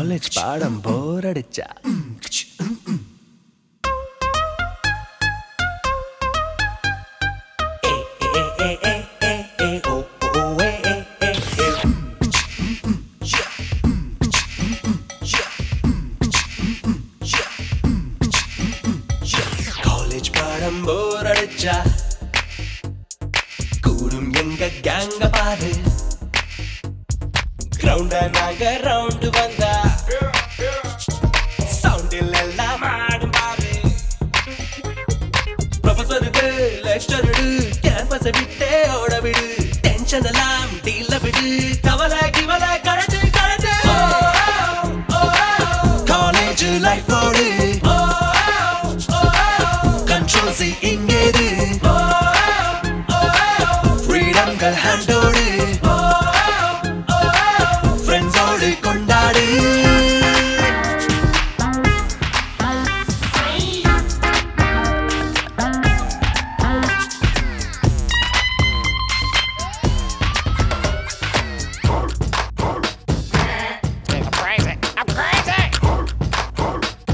College பாடம் போர் அடிச்சா college பாடம் போர் அடிச்சா கூடும் எங்க கேங்க பாரு கிரவுண்ட நாங்க ரவுண்டு வந்தா சவுண்டில் எல்லாம் ஆடும் பாரு ப்ரொஃபசருக்கு லெக்சர் விடு கேம்பஸ் விட்டே ஓட விடு டென்ஷன் எல்லாம் டீல்ல விடு கவலை கிவலை கழட்டு கழட்டு காலேஜ் லைஃபோடு கண்ட்ரோல் சி இங்கேது ஃப்ரீடம்கள் ஹேண்டோடு ஃப்ரெண்ட்ஸோடு கொண்டாடு I'm crazy. I'm crazy.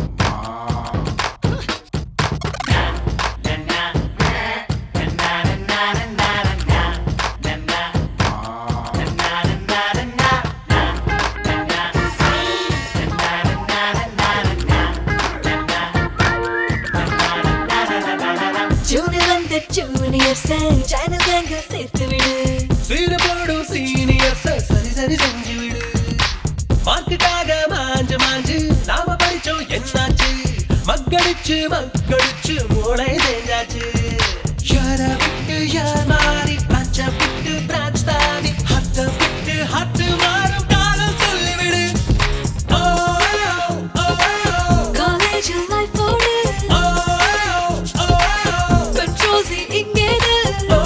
Junior வந்து ஜூனியர் சேனல் கேங்க சேர்த்து விடு சீன போடும் சீனியர்ஸ் சரி சரி செஞ்சு விடு மார்க்குக்காக மாஞ்சு மாஞ்சு நாம படிச்சோம் என்னாச்சு மக்கடிச்சு மக்கடிச்சு மூளை தேஞ்சாச்சு யார விட்டு யார் மாறி பிரான்ச்ச விட்டு பிரான்ச் தாவி ஹத்த விட்டு ஹத்து மாறும் காலம் சொல்லிவிடு ஓ ஓ காலேஜ் லைஃபோடு ஓ ஓ பெட்ரோசி இங்கேது ஓ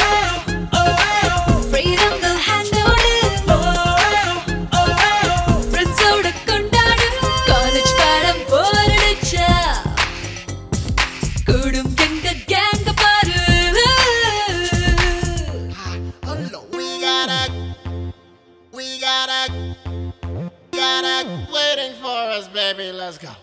ஃப்ரீடம்கள் ஹேண்டோடு ஃப்ரெண்ட்ஸோட கொண்டாடு காலேஜ் பாடம் போரடிச்சா கூடும் எங்க கேங்க பாரு We gotta, we gotta, gotta waiting for us, baby. Let's go.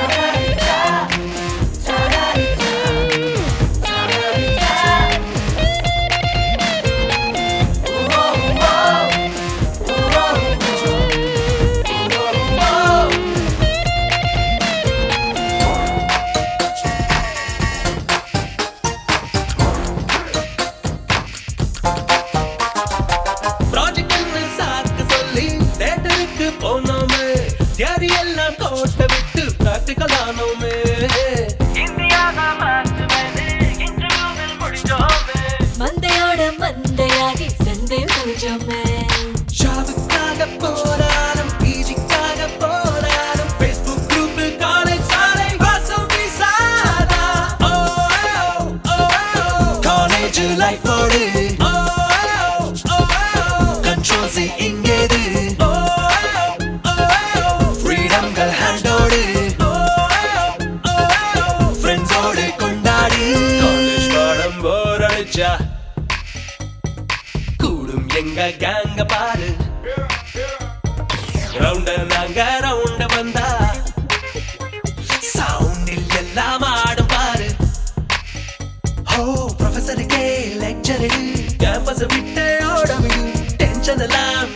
ப்ராஜெக்ட்னு சாக்கு சொல்லி தேட்டருக்கு போனோமே தியரி எல்லாம் கோட்டை விட்டு பிராக்டிக்கல் ஆனோமே மந்தையோட மந்தையாகி செந்தில் கொஞ்சமே ஷாவுக்காக போராடும் பிஜிக்காக போராடும் ஃபேஸ்புக் குரூப்பில் காலேஜ் சாலை வாசம் வீசாதா ஓ ஓ காலேஜ் லைஃபோடு ஓ ஓ கண்ட்ரோல் சி இங்கேது ஓ ஓ ஃப்ரீடம்கள் ஹேண்டோடு ஓ ஓ ஃப்ரெண்ட்ஸோடு கொண்டாடி காலேஜ் பாடம் போர் அடிச்சா கூடும் எங்க கேங்க பாரு ரவுண்ட நாங்க ரவுண்ட வந்தா சவுண்டில் எல்லாம் ஆடும் பாரு ஓ ப்ரொஃபசருக்கே லெக்சரு கேம்பஸ் விட்டு ஓட விடு டென்ஷன் எல்லாம்